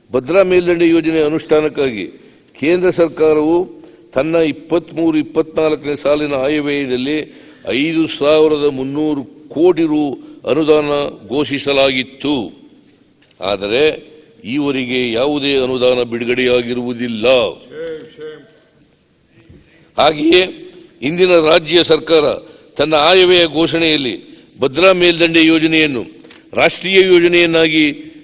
ಭದ್ರಾ ಮೇಲ್ದಂಡೆ ಯೋಜನೆ ಅನುಷ್ಠಾನಕ್ಕಾಗಿ ಕೇಂದ್ರ ಸರ್ಕಾರವು ತನ್ನ ಇಪ್ಪತ್ಮೂರು ಇಪ್ಪತ್ನಾಲ್ಕನೇ ಸಾಲಿನ ಆಯವ್ಯಯದಲ್ಲಿ ಐದು ಸಾವಿರದ ಮುನ್ನೂರು ಕೋಟಿ ರು ಅನುದಾನ ಘೋಷಿಸಲಾಗಿತ್ತು ಆದರೆ ಈವರೆಗೆ ಯಾವುದೇ ಅನುದಾನ ಬಿಡುಗಡೆಯಾಗಿರುವುದಿಲ್ಲ ಹಾಗೆಯೇ ಇಂದಿನ ರಾಜ್ಯ ಸರ್ಕಾರ ತನ್ನ ಆಯವ್ಯಯ ಘೋಷಣೆಯಲ್ಲಿ ಭದ್ರಾ ಮೇಲ್ದಂಡೆ ಯೋಜನೆಯನ್ನು ರಾಷ್ಟ್ರೀಯ ಯೋಜನೆಯನ್ನಾಗಿ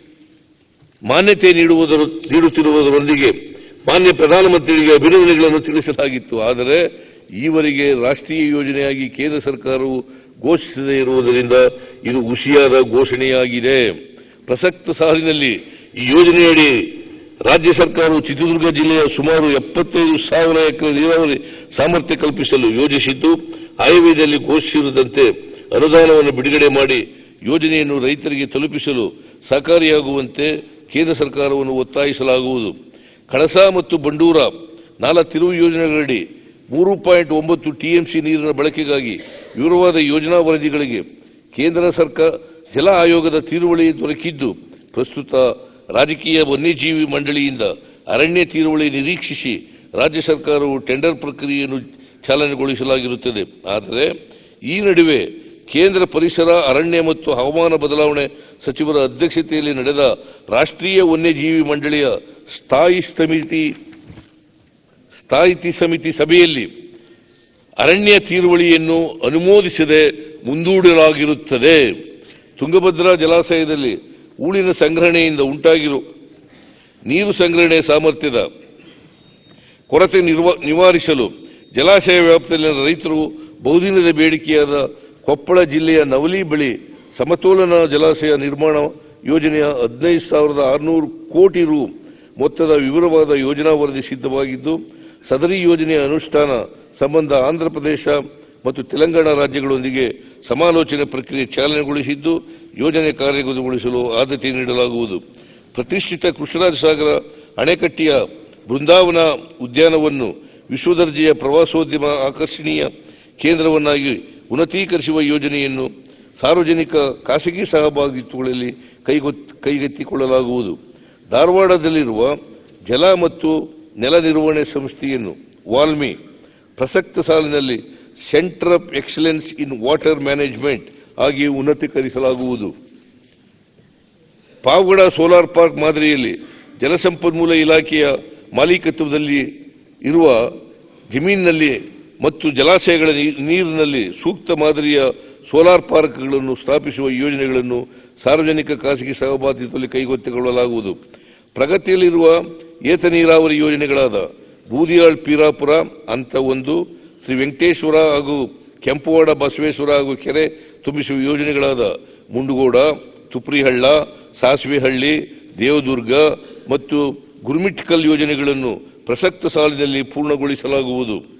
ಮಾನ್ಯತೆ ನೀಡುವುದರ ನೀಡುತ್ತಿರುವುದರೊಂದಿಗೆ ಮಾನ್ಯ ಪ್ರಧಾನಮಂತ್ರಿಗೆ ಅಭಿನಂದನೆಗಳನ್ನು ತಿಳಿಸಲಾಗಿತ್ತು ಆದರೆ ಈವರೆಗೆ ರಾಷ್ಟ್ರೀಯ ಯೋಜನೆಯಾಗಿ ಕೇಂದ್ರ ಸರ್ಕಾರವು ಘೋಷಿಸದೇ ಇರುವುದರಿಂದ ಇದು ಹುಸಿಯಾದ ಘೋಷಣೆಯಾಗಿದೆ ಪ್ರಸಕ್ತ ಸಾಲಿನಲ್ಲಿ ಈ ಯೋಜನೆಯಡಿ ರಾಜ್ಯ ಸರ್ಕಾರವು ಚಿತ್ರದುರ್ಗ ಜಿಲ್ಲೆಯ ಸುಮಾರು ಎಪ್ಪತ್ತೈದು ಸಾವಿರ ಎಕರೆ ನೀರಾವರಿ ಸಾಮರ್ಥ್ಯ ಕಲ್ಪಿಸಲು ಯೋಜಿಸಿದ್ದು ಆಯವ್ಯಯದಲ್ಲಿ ಘೋಷಿಸಿರುವಂತೆ ಅನುದಾನವನ್ನು ಬಿಡುಗಡೆ ಮಾಡಿ ಯೋಜನೆಯನ್ನು ರೈತರಿಗೆ ತಲುಪಿಸಲು ಸಹಕಾರಿಯಾಗುವಂತೆ ಕೇಂದ್ರ ಸರ್ಕಾರವನ್ನು ಒತ್ತಾಯಿಸಲಾಗುವುದು ಕಳಸಾ ಮತ್ತು ಬಂಡೂರ ನಾಲ ತಿರುವು ಯೋಜನೆಗಳಡಿ ಮೂರು ಪಾಯಿಂಟ್ ಒಂಬತ್ತು ಟಿಎಂಸಿ ನೀರಿನ ಬಳಕೆಗಾಗಿ ವಿವರವಾದ ಯೋಜನಾ ವರದಿಗಳಿಗೆ ಕೇಂದ್ರ ಸರ್ಕಾರ ಜಲ ಆಯೋಗದ ತೀರುವಳಿ ದೊರಕಿದ್ದು ಪ್ರಸ್ತುತ ರಾಜಕೀಯ ವನ್ಯಜೀವಿ ಮಂಡಳಿಯಿಂದ ಅರಣ್ಯ ತೀರುವಳಿ ನಿರೀಕ್ಷಿಸಿ ರಾಜ್ಯ ಸರ್ಕಾರವು ಟೆಂಡರ್ ಪ್ರಕ್ರಿಯೆಯನ್ನು ಚಾಲನೆಗೊಳಿಸಲಾಗಿರುತ್ತದೆ ಆದರೆ ಈ ನಡುವೆ ಕೇಂದ್ರ ಪರಿಸರ ಅರಣ್ಯ ಮತ್ತು ಹವಾಮಾನ ಬದಲಾವಣೆ ಸಚಿವರ ಅಧ್ಯಕ್ಷತೆಯಲ್ಲಿ ನಡೆದ ರಾಷ್ಟ್ರೀಯ ವನ್ಯಜೀವಿ ಮಂಡಳಿಯ ಸ್ಥಾಯಿ ಸಮಿತಿ ಸ್ಥಾಯಿ ಸಮಿತಿ ಸಭೆಯಲ್ಲಿ ಅರಣ್ಯ ತೀರುವಳಿಯನ್ನು ಅನುಮೋದಿಸದೆ ಮುಂದೂಡಲಾಗಿರುತ್ತದೆ ತುಂಗಭದ್ರಾ ಜಲಾಶಯದಲ್ಲಿ ಹೂಳಿನ ಸಂಗ್ರಹಣೆಯಿಂದ ಉಂಟಾಗಿರುವ ನೀರು ಸಂಗ್ರಹಣೆ ಸಾಮರ್ಥ್ಯದ ಕೊರತೆ ನಿರ್ವ- ನಿವಾರಿಸಲು ಜಲಾಶಯ ವ್ಯಾಪ್ತಿಯಲ್ಲಿನ ರೈತರು ಬಹುದಿನದ ಬೇಡಿಕೆಯಾದ ಕೊಪ್ಪಳ ಜಿಲ್ಲೆಯ ನವಲಿ ಬಳಿ ಸಮತೋಲನ ಜಲಾಶಯ ನಿರ್ಮಾಣ ಯೋಜನೆಯ ಹದಿನೈದು ಸಾವಿರದ ಆರುನೂರು ಕೋಟಿ ರು ಮೊತ್ತದ ವಿವರವಾದ ಯೋಜನಾ ವರದಿ ಸಿದ್ಧವಾಗಿದ್ದು ಸದರಿ ಯೋಜನೆಯ ಅನುಷ್ಠಾನ ಸಂಬಂಧ ಆಂಧ್ರಪ್ರದೇಶ ಮತ್ತು ತೆಲಂಗಾಣ ರಾಜ್ಯಗಳೊಂದಿಗೆ ಸಮಾಲೋಚನೆ ಪ್ರಕ್ರಿಯೆ ಚಾಲನೆಗೊಳಿಸಿದ್ದು ಯೋಜನೆ ಕಾರ್ಯಗತಗೊಳಿಸಲು ಆದ್ಯತೆ ನೀಡಲಾಗುವುದು ಪ್ರತಿಷ್ಠಿತ ಕೃಷ್ಣರಾಜ ಸಾಗರ ಅಣೆಕಟ್ಟೆಯ ಬೃಂದಾವನ ಉದ್ಯಾನವನ್ನು ವಿಶ್ವದರ್ಜೆಯ ಪ್ರವಾಸೋದ್ಯಮ ಆಕರ್ಷಣೀಯ ಕೇಂದ್ರವನ್ನಾಗಿ ಉನ್ನತೀಕರಿಸುವ ಯೋಜನೆಯನ್ನು ಸಾರ್ವಜನಿಕ ಖಾಸಗಿ ಸಹಭಾಗಿತ್ವಗಳಲ್ಲಿ ಕೈಗೊತ್- ಕೈಗೆತ್ತಿಕೊಳ್ಳಲಾಗುವುದು ಧಾರವಾಡದಲ್ಲಿರುವ ಜಲ ಮತ್ತು ನೆಲ ನಿರ್ವಹಣೆ ಸಂಸ್ಥೆಯನ್ನು ವಾಲ್ಮಿ ಪ್ರಸಕ್ತ ಸಾಲಿನಲ್ಲಿ centre of excellence in water management ಆಗಿ ಉನ್ನತೀಕರಿಸಲಾಗುವುದು ಪಾವಗಡ ಸೋಲಾರ್ ಪಾರ್ಕ್ ಮಾದರಿಯಲ್ಲಿ ಜಲಸಂಪನ್ಮೂಲ ಇಲಾಖೆಯ ಮಾಲೀಕತ್ವದಲ್ಲಿ ಇರುವ ಜಮೀನಿನಲ್ಲಿ ಮತ್ತು ಜಲಾಶಯಗಳ ನೀ- ನೀರಿನಲ್ಲಿ ಸೂಕ್ತ ಮಾದರಿಯ ಸೋಲಾರ್ ಪಾರ್ಕ್ಗಳನ್ನು ಸ್ಥಾಪಿಸುವ ಯೋಜನೆಗಳನ್ನು ಸಾರ್ವಜನಿಕ ಖಾಸಗಿ ಸಹಭಾಗಿತ್ವದಲ್ಲಿ ಕೈಗೆತ್ತಿಕೊಳ್ಳಲಾಗುವುದು ಪ್ರಗತಿಯಲ್ಲಿರುವ ಏತ ನೀರಾವರಿ ಯೋಜನೆಗಳಾದ ಬೂದಿಯಾಳ್ ಪೀರಾಪುರ ಹಂತ ಒಂದು ಶ್ರೀ ವೆಂಕಟೇಶ್ವರ ಹಾಗೂ ಕೆಂಪುವಾಡ ಬಸವೇಶ್ವರ ಹಾಗೂ ಕೆರೆ ತುಂಬಿಸುವ ಯೋಜನೆಗಳಾದ ಮುಂಡಗೋಡ ತುಪ್ರಿಹಳ್ಳ ಸಾಸಿವೆಹಳ್ಳಿ ದೇವದುರ್ಗ ಮತ್ತು ಗುರುಮಿಟ್ಕಲ್ ಯೋಜನೆಗಳನ್ನು ಪ್ರಸಕ್ತ ಸಾಲಿನಲ್ಲಿ ಪೂರ್ಣಗೊಳಿಸಲಾಗುವುದು